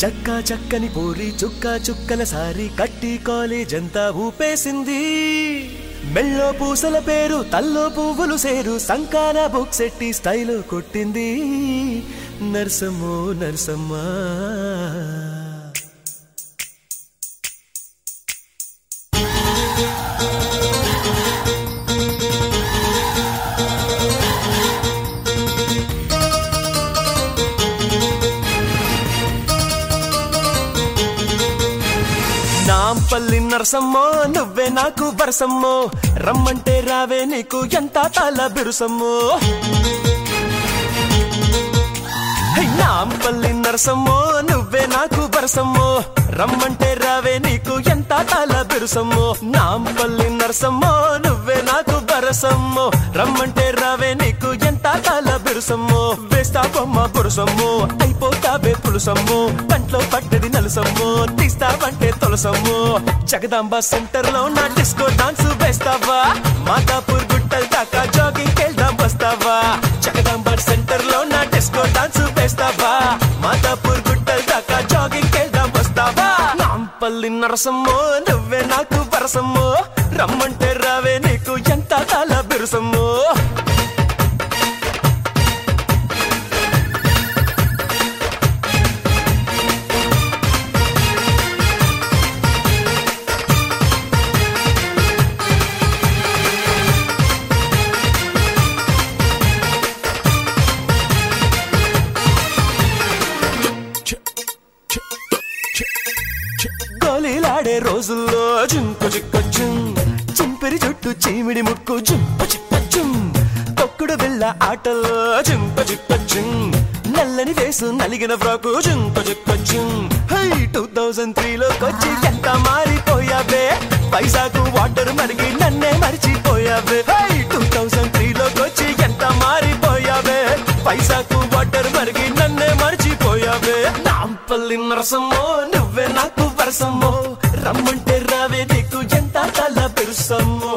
చక్కా చక్కని పూరి చుక్క చుక్కల సారి కట్టి కాలేజ్ అంతా ఊపేసింది మెళ్ళో పూసల పేరు తల్లో పువ్వులు సేరు సంకాన బుక్సెట్టి స్టైలు కొట్టింది నర్సమ్మో నర్సమ్మా నాంపల్లి నరసమ్మో నువ్వే నాకు వరసమ్మో రమ్మంటే రావే నీకు ఎంత తల బిరుసమ్మో హై, నాంపల్లి నరసమ్మో నువ్వే నాకు వరసమ్మో రమ్మంటే రావే నీకు ఎంత తల బిరుసమ్మో నాంపల్లి నరసమ్మో నువ్వే నాకు బరసమ్మో రమ్మంటే రావే నీకు ఎంత తల బిరుసమ్మో వేస్తా బొమ్మ బురుసమ్మో అయిపోతావే పులుసమ్మో కంట్లో పడ్డది నలుసమ్మో తీస్తావంటే తొలసమ్మో జగదాంబ సెంటర్ లో నా డిస్కో డాన్స్ వేస్తావా మాతాపూర్ గుట్టల్ దాకా జాగింగ్ వెళ్దాం వస్తావా జగదాంబ సెంటర్ లో నా డిస్కో డాన్స్ వేస్తావా మాతాపూర్ గుట్టల్ దాకా జాగింగ్ వెళ్దాం వస్తావా నాంపల్లి నరసమ్మో నువ్వే నాకు వరసమ్మో రమ్మంటే రావే నీకు ఎంత తల బిరుసమ్మో గోలీలాడే రోజుల్లో జుంకు చిక్కొచ్చుం చింపిరి జుట్టు చీమిడి ముక్కు జుంపు చిక్కొచ్చుం తొక్కుడు బిళ్ళ ఆటల్లో జుంకు చిక్కొచ్చుం నల్లని వేసు నలిగిన ఫ్రాకు జుంకు చిక్కొచ్చుం హై టూ థౌజండ్ త్రీలోకొచ్చి ఎంత మారిపోయావే పైసాకు వాటర్ మరిగి నన్నే మరిచిపోయావే హై టూ థౌజండ్ త్రీలోకొచ్చి ఎంత మారిపోయావే పైసాకు వాటర్ మరిగి నన్నే మరిచిపోయావే నాంపల్లి నరసమ్మో నువ్వే నాకు వరసమ్మో రమ్మంటే రావే నీకు ఎంత తల పెరుసమ్మో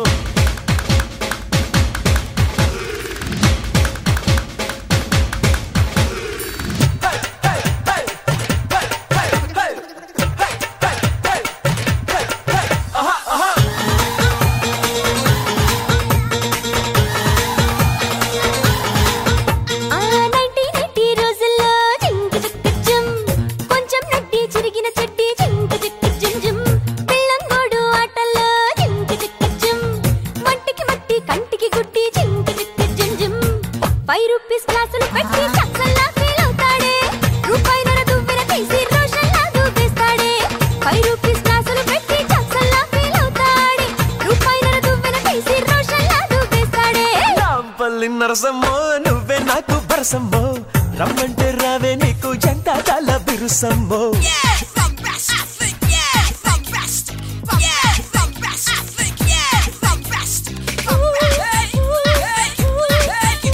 ఆ నైన్టీ నైన్టీ రోజుల్లో జింక చిక్క జిమ్ కొంచెం నడ్డి చిరిగిన చెడ్డి జింక చిక్క జిమ్ జిమ్ పిల్లంగోడు ఆటల్లో జింక చిక్క జిమ్ మట్టికి మట్టి కంటికి గుడ్డి జింక చిక్క జిమ్ జిమ్ ఫైవ్ రూపీస్ క్లాసులు పెట్టి చక్కల్లా ఫీల్ అవుతాడే రూపాయి నర దువ్వెన తీసి రోషన్లా దూపేస్తాడే ఫైవ్ రూపీస్ క్లాసులు పెట్టి చక్కల్లా ఫీల్ అవుతాడే రూపాయి నర దువ్వెన తీసి రోషన్లా దూపేస్తాడే నాంపల్లి నరసమ్మో నువ్వే నాకు వరసమ్మో రమ్మంటే రావే నీకు ఎంత తల బిరుసమ్మో Yeah, from rest, I think, yeah, from rest. From yeah, from rest, I think, yeah, from rest. From rest. Hey, hey, hey,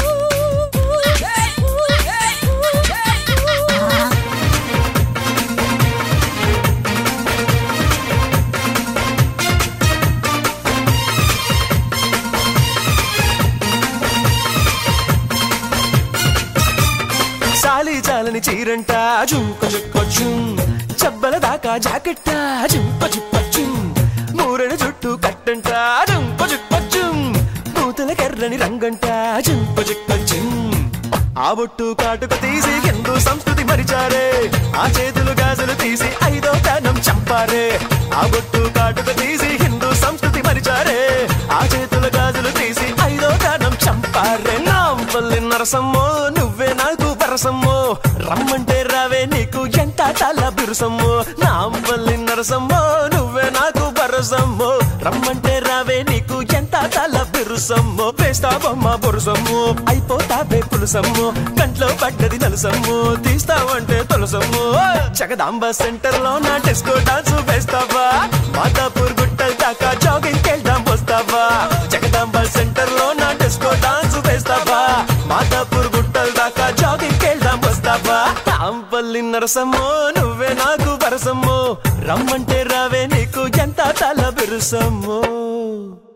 hey, hey, hey. సాలి చాలని చీరంట జుంక చుక్కొచ్చు చెబ్బల దాకా జాకెట్ట జుంప చుప్పచ్చు మూరని జుట్టు కట్టంట జుంప చుక్కొచ్చు నూతల కర్రని రంగంట జుంప చుక్కొచ్చు ఆ బొట్టు కాటుక తీసి హిందూ సంస్కృతి మరిచారే ఆ చేతులు గాజులు తీసి ఐదో దానం చంపారే ఆ బొట్టు కాటుక తీసి హిందూ సంస్కృతి మరిచారే ఆ చేతుల గాజులు తీసి ఐదో దానం చంపారే నాంపల్లి నరసమ్మో నువ్వే నాకు వరసమ్మో రమ్మంటే రావే నీకు ఎంత తల బిరుసమ్మో నాంపల్లి నరసమ్మో నువ్వే నాకు వరసమ్మో రమ్మంటే రావే నీకు ఎంత తల బిరుసమ్మో వేస్తా బొమ్మ బురుసమ్మో అయిపోతావే పులుసమ్మో కంట్లో పడ్డది నలుసమ్మో తీస్తావంటే తొలసమ్మో జగదాంబ సెంటర్ లో నా డిస్కో డాన్స్ వేస్తావా మాతాపూర్ గుట్టల్ దాకా జాగింగ్ వెళ్దాం వస్తావా జగదాంబ సెంటర్ లో నా డిస్కో డాన్స్ వేస్తావా మాతాపూర్ గుట్టల్ దాకా జాగింగ్ వెళ్దాం వస్తావా తాంపల్లి నరసమ్మో నువ్వే నాకు వరసమ్మో రమ్మంటే రావే నీకు ఎంత తల బిరుసమ్మో